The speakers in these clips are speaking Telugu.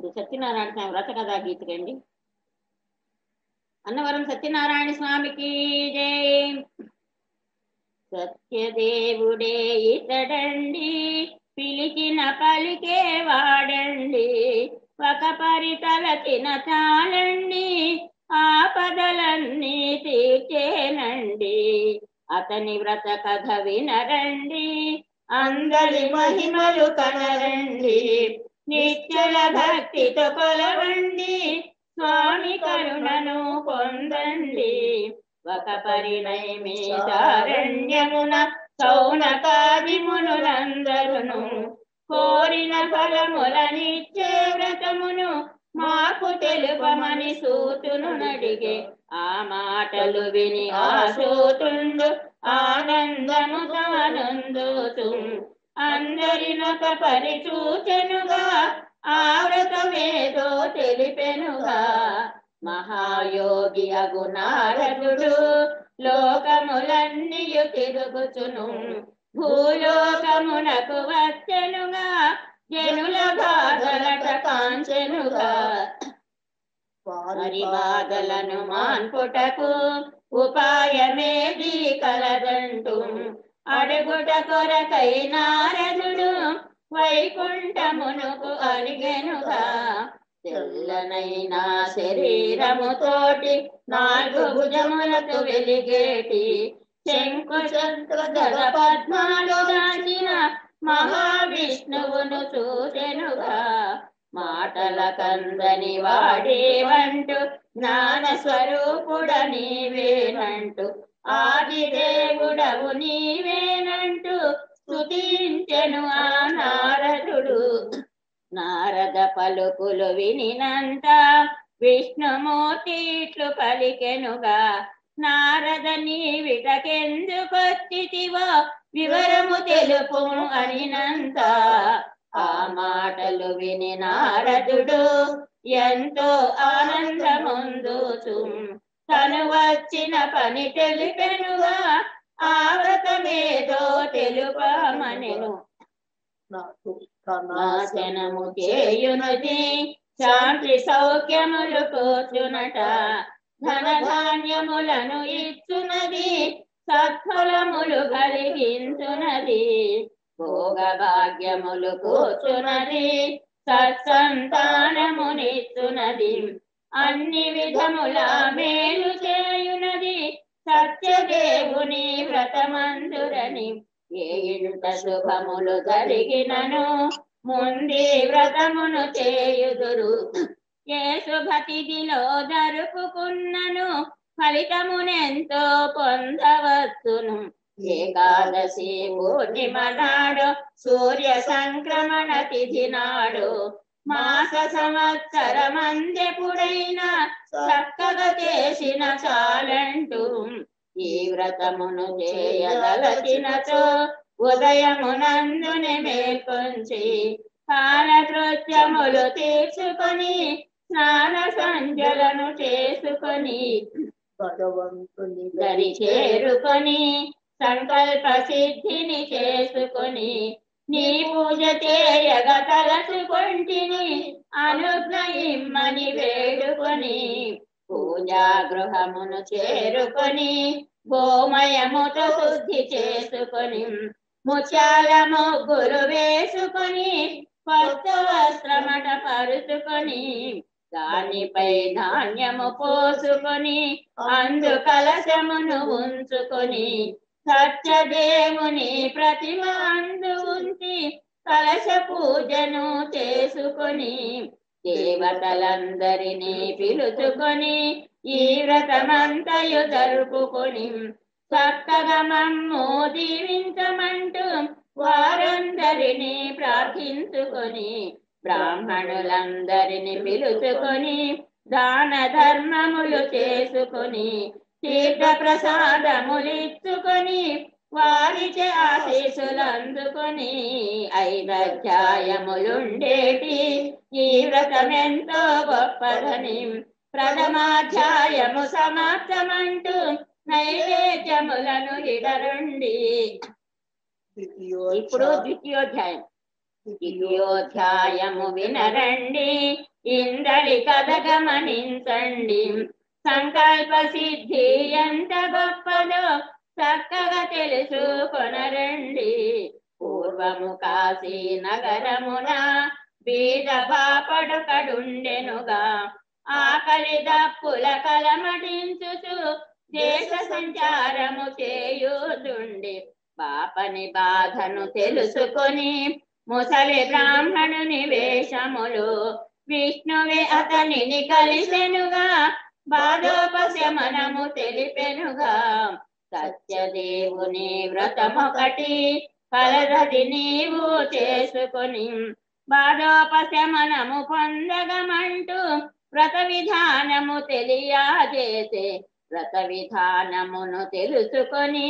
ఇప్పుడు సత్యనారాయణ స్వామి వ్రత కథా గీతకండి అన్నవరం సత్యనారాయణ స్వామికి జై సత్యదేవుడే ఇతడండి పిలిచిన పలికే వాడండి ఒక పరితలచిన చాలండి ఆపదలన్నీ తీర్చేనండి అతని వ్రత కథ వినరండి అందరి మహిమలు కనరండి నిశ్చల భక్తితో కొలవండి స్వామి కరుణను పొందండి ఒక పరిణయమే దారణ్యమున సౌనకాది మునులందరును కోరిన ఫలములనిచ్చే వ్రతమును మాకు తెలుపమని సూతును నడిగే ఆ మాటలు విని ఆ సూతుండు ఆనందము ఆనందోతు అందరినొక పరిచూచెనుగా ఆ వ్రతమేదో తెలిపెనుగా మహాయోగి అగు నారదుడు లోకములన్నీయు తిరుగుచును భూలోకమునకు వచ్చెనుగా జనుల బాధలట కాంచెనుగా మరి బాధలను మాన్పుటకు ఉపాయమేది కలదంటూ అడుగుట కొరకై నారదుడు వైకుంఠమునకు అలిగెనుగా తెల్లనైనా శరీరముతోటి నాలుగు భుజములతో వెలిగేటి శంకు చక్ర గద పద్మాలు దాచిన మహావిష్ణువును చూసెనుగా మాటల కందని వాడేవంటూ జ్ఞాన స్వరూపుడ నీవేనంటూ ఆది దేవుడవు నీవేనంటూ స్తుతించెను ఆ నారదుడు నారద పలుకులు వినినంత విష్ణుమూర్తి ఇట్లు పలికెనుగా నారద నీ విటకెందుకొచ్చితివో వివరము తెలుపు అనినంత ఆ మాటలు విని నారదుడు ఎంతో ఆనందముందుచు తను వచ్చిన పని తెలిపెనుగా ఆ వ్రతమేదో తెలుపమనెను నాకు నాశనము చేయునది శాంతి సౌఖ్యములు కోచునట ధన ధాన్యములను ఇచ్చునది సత్ఫలములు కలిగించునది భోగ భాగ్యములు కూర్చునది సత్సంతానమునిచ్చునది అన్ని విధముల మేలు చేయునది సత్యదేవుని వ్రతమందురని ఏ ఇంట శుభములు జరిగినను ముందే వ్రతమును చేయుదురు ఏ శుభతిథిలో జరుపుకున్నను ఫలితమునెంతో పొందవచ్చును ఏకాదశి పూర్ణిమ నాడు సూర్య సంక్రమణ తిథి నాడు మాస సంవత్సరమందెపుడైనా చక్కగా చేసిన చాలంటూ ఈ వ్రతమును చేయదలచినచో ఉదయమునందుని మేల్కొంచి కాలకృత్యములు తీర్చుకొని స్నాన సంజలను చేసుకొని భగవంతుని దరి చేరుకొని సంకల్ప సిద్ధిని చేసుకొని నీ పూజ చేయగ తలచుకొంటిని అనుగ్రహిమ్మని వేడుకొని పూజా గృహమును చేరుకొని గోమయముతో శుద్ధి చేసుకొని ముత్యాల ముగ్గురు వేసుకొని కొత్త వస్త్రమట పరుచుకొని దానిపై ధాన్యము పోసుకొని అందు కలశమును ఉంచుకొని సత్యదేవుని ప్రతిమ అందు ఉంచి కలశ పూజను చేసుకొని దేవతలందరినీ పిలుచుకొని ఈ వ్రతమంతయు జరుపుకొని చక్కగా మమ్ము దీవించమంటూ వారందరినీ ప్రార్థించుకొని బ్రాహ్మణులందరిని పిలుచుకొని దాన ధర్మములు చేసుకొని తీర్థ ప్రసాదములిచ్చుకొని వారిచే ఆశీసులు అందుకొని ఐదధ్యాయములుండేటి ఈ వ్రతమెంతో గొప్పదని ప్రథమాధ్యాయము సమాప్తమంటూ నైవేద్యములను ఇడరండి ఇప్పుడు ద్వితీయోధ్యాయం ద్వితీయోధ్యాయము వినరండి ఇందలి కథ గమనించండి సంకల్ప సిద్ధి ఎంత గొప్పదో చక్కగా తెలుసుకొనరండి పూర్వము కాశీ నగరమున బీద బాపడు కడుండెనుగా ఆకలి దప్పుల కలమటించుచు దేశ సంచారము చేయుతుండి పాపని బాధను తెలుసుకొని ముసలి బ్రాహ్మణుని వేషములు విష్ణువే అతనిని కలిసెనుగా బాధోపశమనము తెలిపెనుగా సత్యదేవుని వ్రతమొకటి కలదది నీవు చేసుకొని బాధోపశమనము పొందగమంటూ వ్రత విధానము తెలియజేసే వ్రత విధానమును తెలుసుకొని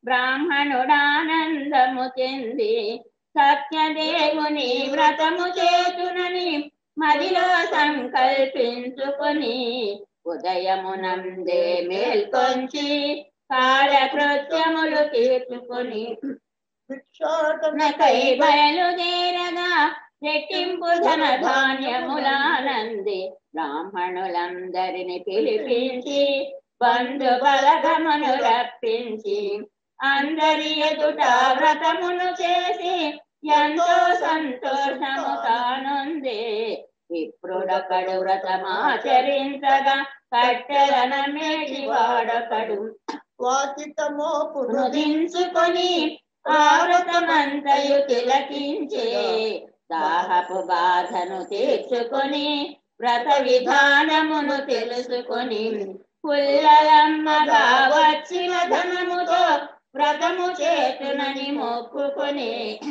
బ్రాహ్మణుడానందము చెంది సత్యదేవుని వ్రతము చేతునని మదిలో సంకల్పించుకొని ఉదయమునందే మేల్కొంచి కాలకృత్యములు తీర్చుకొని భిక్షాటన నకై బయలుదేరగా రెట్టింపు ధన ధాన్యములానంది బ్రాహ్మణులందరిని పిలిపించి బంధు బలగమును రప్పించి అందరి ఎదుట వ్రతమును చేసి ఎంతో సంతోషము కానుంది విప్రుడొకడు వ్రతమాచరించగా కట్టెలన మేటి వాడొకడు వాకితమో పునుదించుకొని ఆ వ్రతమంతయు తిలకించే దాహపు బాధను తీర్చుకొని వ్రత విధానమును తెలుసుకొని పుల్లలమ్మగా వచ్చిన ధనముతో వ్రతము చేతునని మొక్కుకొని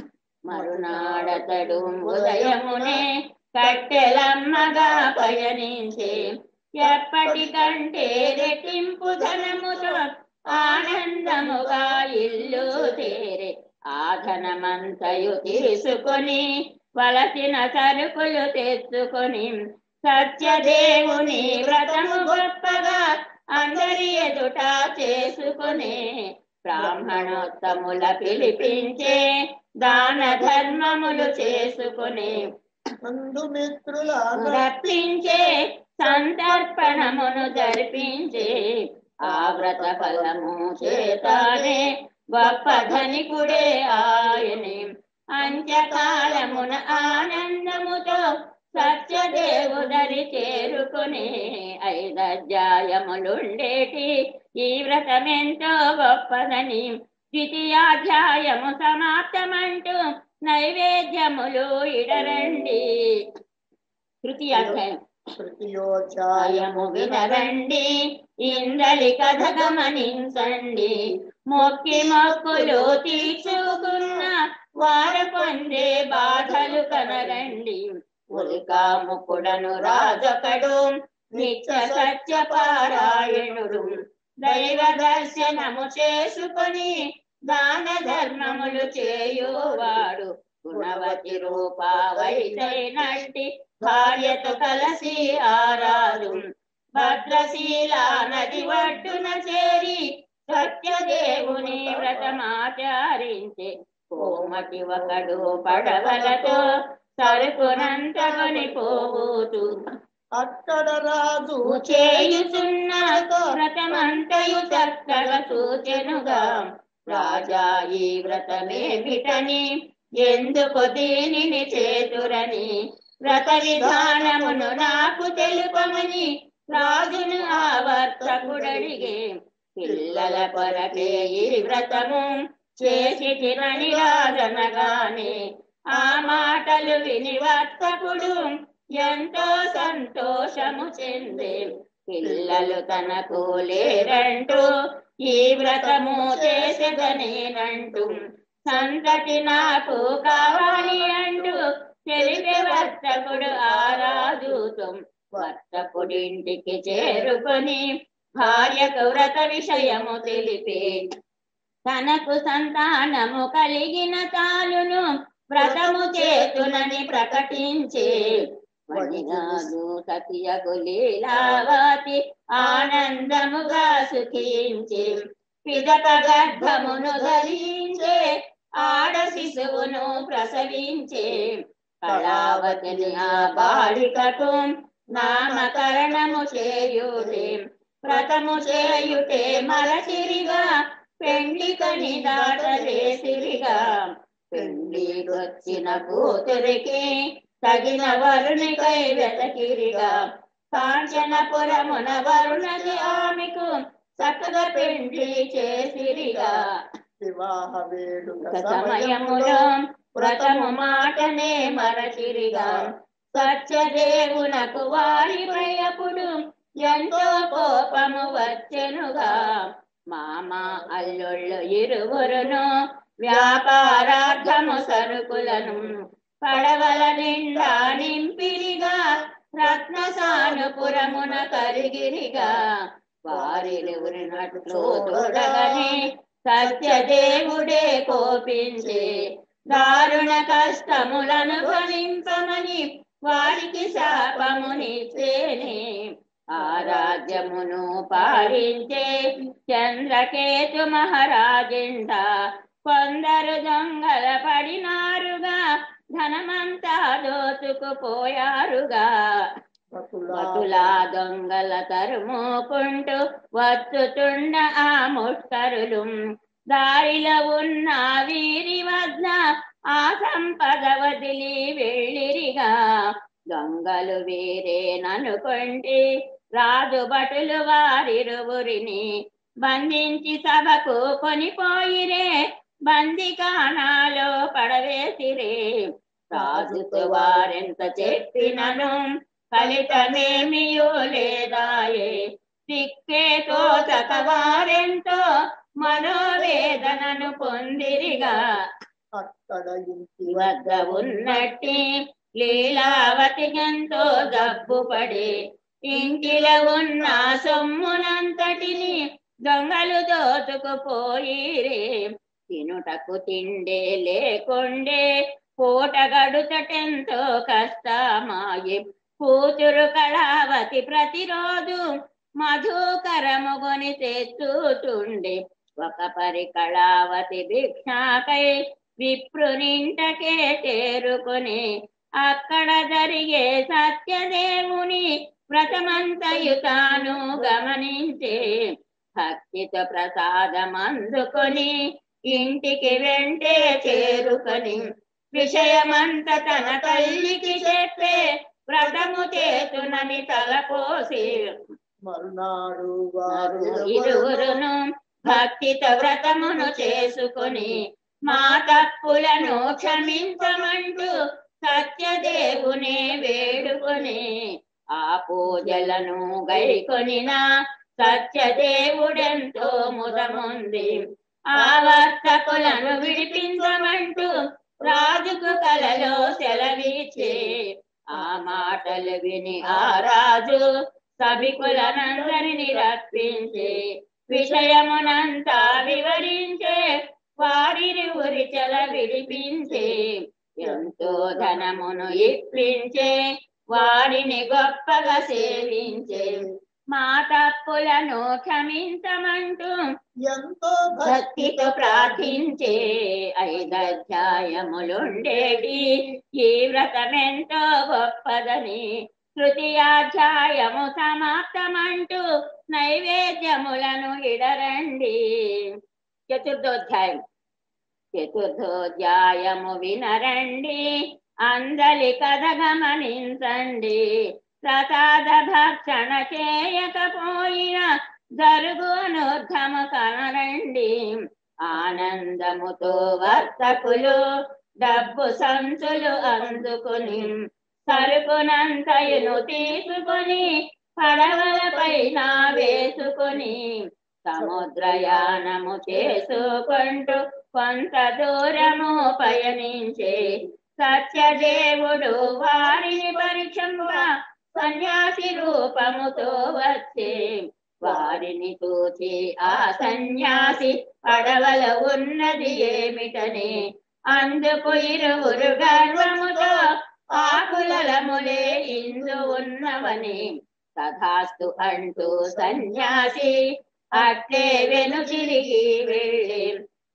మరునాడతడు ఉదయమునే కట్టెలమ్మగా పయనించే ఎప్పటికంటే రెట్టింపు ధనముతో ఆనందముగా ఇల్లు తేరే ఆ ధనమంతయు తీసుకొని వలసిన సరుకులు తెచ్చుకొని సత్యదేవుని వ్రతము గొప్పగా అందరి ఎదుట చేసుకునే బ్రాహ్మణోత్తముల పిలిపించే దాన ధర్మములు చేసుకునే బంధుమిత్రుల రప్పించే సంతర్పణమును జరిపించే ఆ వ్రత ఫలము చేతానే గొప్ప ధనికుడే ఆయనే అంత్యకాలమున ఆనందముతో సత్యదేవుదరి చేరుకునే ఐదధ్యాయములుండేటి ఈ వ్రతమెంతో గొప్పదని ద్వితీయాధ్యాయము సమాప్తమంటూ నైవేద్యములు ఇడరండి తృతీయాధ్యాయం తృతీయోధ్యాయము సాయము వినరండి ఇంద్రలి కథ గమనించండి మొక్కి మొక్కులు తీర్చుకున్న వారు పొందే బాధలు కనరండి ఉల్కా ముక్కుడను రాజొకడు నిత్య సత్య పారాయణుడు దైవ దర్శనము చేసుకొని దాన ధర్మములు చేయువాడు గుణవతి రూపావైనట్టి భార్యతో కలసి ఆరారు భద్రశీల నది ఒడ్డున చేరి సత్యదేవుని వ్రతమాచారించే కోమటి ఒకడు పడవలతో సరుకునంతకొని పోతూ అక్కడ రాజు చేయుచున్న వ్రతమంతయు చక్కగా సూచెనుగా రాజా ఈ వ్రతమేమిటని ఎందుకు దీనిని చేతురని వ్రత విధానమును నాకు తెలుపమని రాజును ఆవర్తకుడడిగే పిల్లల కొరకే ఈ వ్రతము చేసి తినని రాజనగానే ఆ మాటలు విని వర్తకుడు ఎంతో సంతోషము చెందే పిల్లలు తనకు లేరంటూ ఈ వ్రతము చేసేదనేనంటూ సంతటి నాకు కావాలి అంటూ తెలిపే వర్తకుడు ఆరాధుతం వర్తకుడింటికి చేరుకొని భార్యకు వ్రత విషయము తెలిపే తనకు సంతానము కలిగిన తాలును వ్రతము చేతునని ప్రకటించే వనిగాదు సతియగు లీలావతి ఆనందముగా సుఖించి పిదక గర్భమును ధరించే ఆడ శిశువును ప్రసవించే కళావతిని ఆ బాలికకు నామకరణము చేయుటే వ్రతము చేయుటే మరచిరిగా పెండ్లికని దాటలేసిరిగా పెండ్లికొచ్చిన కూతురికి తగిన వరునికై వెతకిరిగా కాంచనపురమున వరుణకి ఆమెకు చక్కగా పెండ్లి చేసిరిగా వివాహ వేడుక ఒక సమయములో వ్రతము మాటనే మరచిరిగా సత్యదేవునకు వారిపై అప్పుడు ఎంతో కోపము వచ్చెనుగా మామ అల్లుళ్ళు ఇరువురును వ్యాపారార్థము సరుకులను పడవల నిండా నింపిరిగా రత్నసానుపురమున కరిగిరిగా వారిరువురినట్లు తోడగని సత్యదేవుడే కోపించే దారుణ కష్టములను భరింపమని వారికి శాపమునిచ్చేనే ఆ రాజ్యమును పాలించే చంద్రకేతు మహారాజింట కొందరు దొంగల పడినారుగా ధనమంతా దోచుకుపోయారుగా వటులా దొంగల తరుముకుంటూ వచ్చుతుండ ఆ ముష్కరులు దారిలో ఉన్న వీరి వద్ద ఆ సంపద వదిలి వెళ్ళిరిగా దొంగలు వీరేననుకుంటే రాజు భటులు వారిరువురిని బంధించి సభకు కొనిపోయిరే బందికానాలో పడవేసిరే రాజుతో వారెంత చెప్పినను ఫలితమేమియో లేదాయే దిక్కే తోచక వారెంతో మనోవేదనను పొందిరిగా అక్కడ ఇంటి వద్ద ఉన్నట్టి లీలావతి ఎంతో జబ్బు పడి ఇంటిలో ఉన్న సొమ్మునంతటిని దొంగలు దోచుకుపోయిరే తినుటకు తిండే లేకుండే పూట గడుచటెంతో కష్టమాయే కూతురు కళావతి ప్రతిరోజు మధుకరముగొని తెచ్చుతుండే ఒక పరి కళావతి భిక్షాకై విప్రునింటకే చేరుకొని అక్కడ జరిగే సత్యదేవుని వ్రతమంతయు తాను గమనించే భక్తితో ప్రసాదమందుకొని ఇంటికి వెంటే చేరుకొని విషయమంత తన తల్లికి చెప్పే వ్రతము చేతునని తలపోసి మరునాడు వారు ఇరువురును భక్తితో వ్రతమును చేసుకొని మా తప్పులను క్షమించమంటూ సత్యదేవునే వేడుకొని ఆ పూజలను గైకొనిన సత్యదేవుడెంతో ముదముంది ఆ వర్తకులను విడిపించమంటూ రాజుకు కలలో సెలవిచ్చే ఆ మాటలు విని ఆ రాజు సభికులనందరిని రప్పించే విషయమునంతా వివరించే వారిని ఉరి చెల విడిపించే ఎంతో ధనమును ఇప్పించే వారిని గొప్పగా సేవించే మా తప్పులను క్షమించమంటూ ఎంతో భక్తితో ప్రార్థించే ఐదధ్యాయములుండేటి ఈ వ్రతమెంతో గొప్పదని తృతీయాధ్యాయము సమాప్తమంటూ నైవేద్యములను ఇడరండి చతుర్థోధ్యాయం చతుర్థోధ్యాయము వినరండి అందలి కథ గమనించండి ప్రసాద భక్షణ చేయకపోయిన జరుగు అనూర్ధము కనరండి ఆనందముతో వర్తకులు డబ్బు సంచులు అందుకుని సరుకునంతయును తీసుకొని పడవల పైన వేసుకొని సముద్రయానము చేసుకుంటూ కొంత దూరము పయనించే సత్యదేవుడు వారిని పరీక్షంప సన్యాసి రూపముతో వచ్చే వారిని చూచి ఆ సన్యాసి పడవల ఉన్నది ఏమిటని అందుకు ఇరువురు గర్వముతో ఆకులములే ఇందు ఉన్నవని తథాస్తు అంటూ సన్యాసి అట్లే వెను తిరిగి వెళ్ళి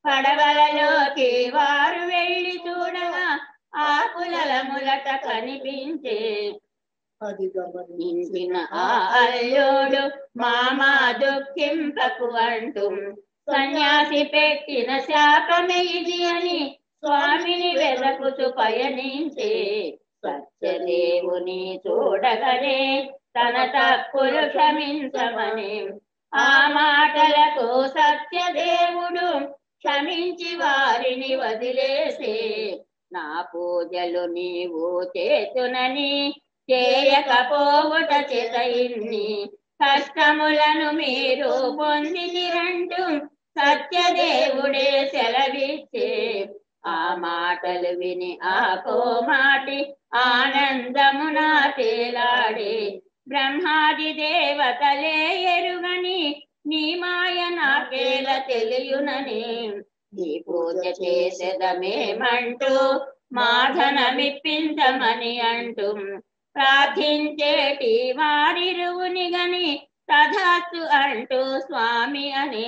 పడవలలోకి వారు వెళ్ళి చూడగా ఆ పులములట కనిపించే అది గమనించిన ఇంచిన ఆ అల్లుడు మామ దుఃఖింపకు అంటూ సన్యాసి పెట్టిన శాపమే ఇది అని స్వామిని వెదకుతూ పయనించే సత్యదేవుని చూడగనే తన తప్పులు క్షమించమని ఆ మాటలకు సత్యదేవుడు క్షమించి వారిని వదిలేసే నా పూజలు నీవు చేతునని చేయకపోవుట చేత ఇన్ని కష్టములను మీరు పొందిరంటూ సత్యదేవుడే సెలవిచ్చే ఆ మాటలు విని ఆ కోమాటి ఆనందమున తేలాడే బ్రహ్మాది దేవతలే ఎరుగని నీ మాయ నాకేల తెలియునని నీ పూజ చేసేదమేమంటూ మాధనమిప్పించమని అంటూ ప్రార్థించేటి వారిరువుని గని తథాస్తు అంటూ స్వామి అని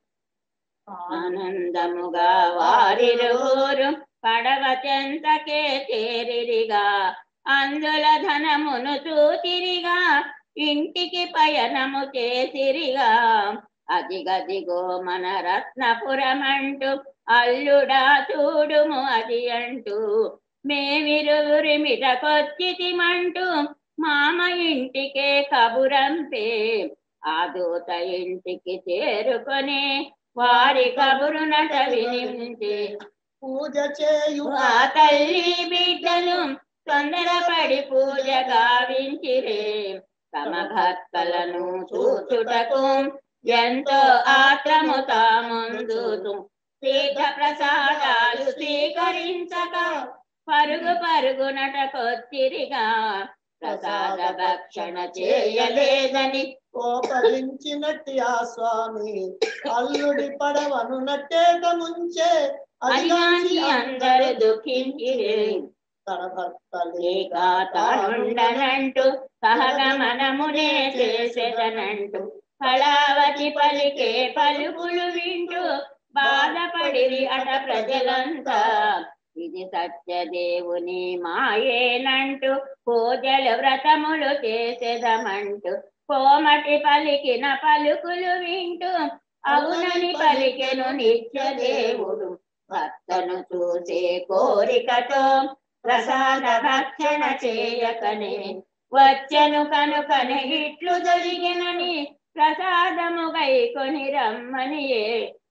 ఆనందముగా వారిరువురు పడవ చెంతకే చేరిరిగా అందుల ధనమును చూచిరిగా ఇంటికి పయనము చేసిరిగా అదిగదిగో మన రత్నపురమంటూ అల్లుడా చూడుము అది అంటూ మేమిరువురి మిటకొచ్చితిమంటూ మామ ఇంటికే కబురంపే ఆ దూత ఇంటికి చేరుకొని వారి కబురునట వినించే పూజ చేయు ఆ తల్లి బిడ్డలు తొందరపడి పూజ గావించిరే తమ భక్తలను చూచుటకు ఎంతో ఆత్రము తాముందు తీర్థ ప్రసాదాలు స్వీకరించక పరుగు పరుగునట కొచ్చిరిగా ప్రసాద భక్షణ చేయలేదని కోపగించినట్టి ఆ స్వామి అల్లుడి పడవను నట్టేట ముంచే అది గాని అందరూ దుఃఖించిరే తన భర్తలే లేక తానుండనంటూ సహగమనమునే చేసేదనంటూ కళావతి పలికే పలుకులు వింటూ బాధపడిరి అట ప్రజలంతా ఇది సత్యదేవుని మాయేనంటూ పూజలు వ్రతములు చేసేదమంటూ కోమటి పలికిన పలుకులు వింటూ అవునని పలికెను నిత్యదేవుడు భక్తను చూసే కోరికతో ప్రసాద భక్షణ చేయకనే వచ్చెను కనుకనే ఇట్లు జరిగినని ప్రసాదము గైకొని రమ్మనియే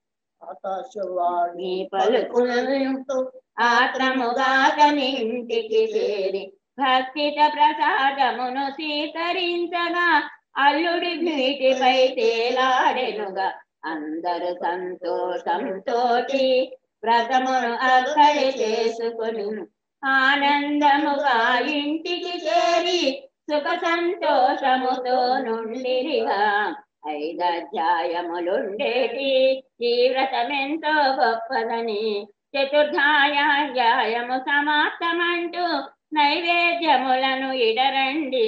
ఆకాశవాణి నీ పలుకులు ఆత్రముగా తని ఇంటికి చేరి భక్తిత ప్రసాదమును స్వీకరించగా అల్లుడి నీటిపై తేలాడెనుగా అందరు సంతోషంతోటి వ్రతమును అక్కడి చేసుకుని ఆనందముగా ఇంటికి చేరి సుఖ సంతోషముతో నుండిరిగా ఐదధ్యాయములుండేటి ఈ వ్రతమెంతో గొప్పదని చతుర్థాయాధ్యాయము సమాప్తమంటూ నైవేద్యములను ఇడరండి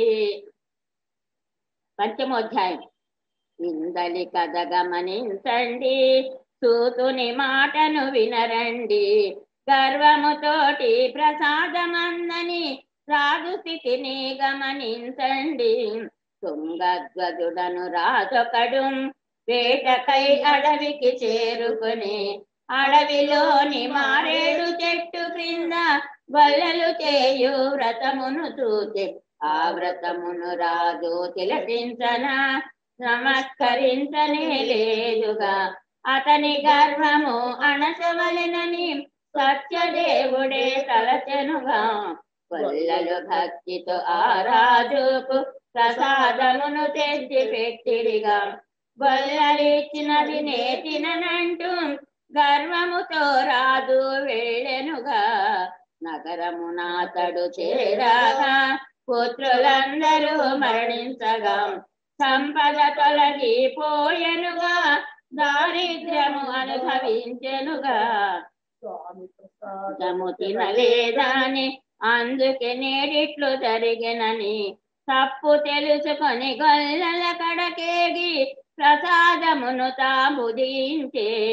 పంచమోధ్యాయం ఇందలి కథ గమనించండి సూతుని మాటను వినరండి గర్వముతోటి ప్రసాదమందని రాజు స్థితిని గమనించండి తుంగధ్వజుడను రాజొకడు వేటకై అడవికి చేరుకుని అడవిలోని మారేడు చెట్టు క్రింద గొల్లలు చేయు వ్రతమును చూచి ఆ వ్రతమును రాజు తిలకించనా నమస్కరించనే లేదుగా అతని గర్వము అణచవలెనని సత్యదేవుడే తలచెనుగా గొల్లలు భక్తితో ఆ రాజుకు ప్రసాదమును తెచ్చి పెట్టిరిగా గొల్లలిచ్చినది నేతినంటూ గర్వముతో రాజు వెళ్ళెనుగా నగరమునాతడు చేరాగా పుత్రులందరూ మరణించగా సంపద తొలగిపోయెనుగా దారిద్ర్యము అనుభవించెనుగా స్వామి ప్రసాద జము తినలేదని అందుకే నేడిట్లు జరిగినని తప్పు తెలుసుకొని గొల్లల కడకేగి ప్రసాదమును తాముదించే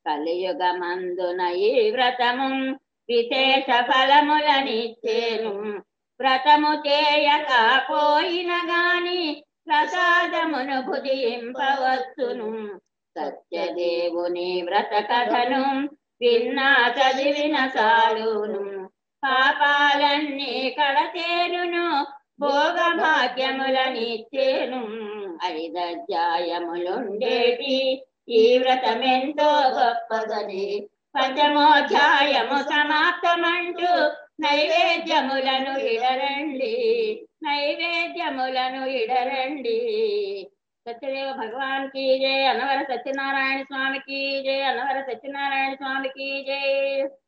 కలియుగమందున ఈ వ్రతము విశేష ఫలములనిచ్చేను వ్రతము చేయక పోయిన గాని ప్రసాదమును భుజింపవచ్చును సత్యదేవుని వ్రత కథను విన్నా చదివిన సాలును పాపాలన్నీ కడతేరును భోగ భాగ్యములనిచ్చేను ఐదధ్యాయములుండేటి ఈ వ్రతమెంతో గొప్పదని పంచమోధ్యాయము సమాప్తమంటూ నైవేద్యములను ఇడరండి నైవేద్యములను ఇడరండి సత్యదేవ భగవాన్ కి జయ అనవర సత్యనారాయణ స్వామికి జయ అనవర సత్యనారాయణ స్వామికి జయ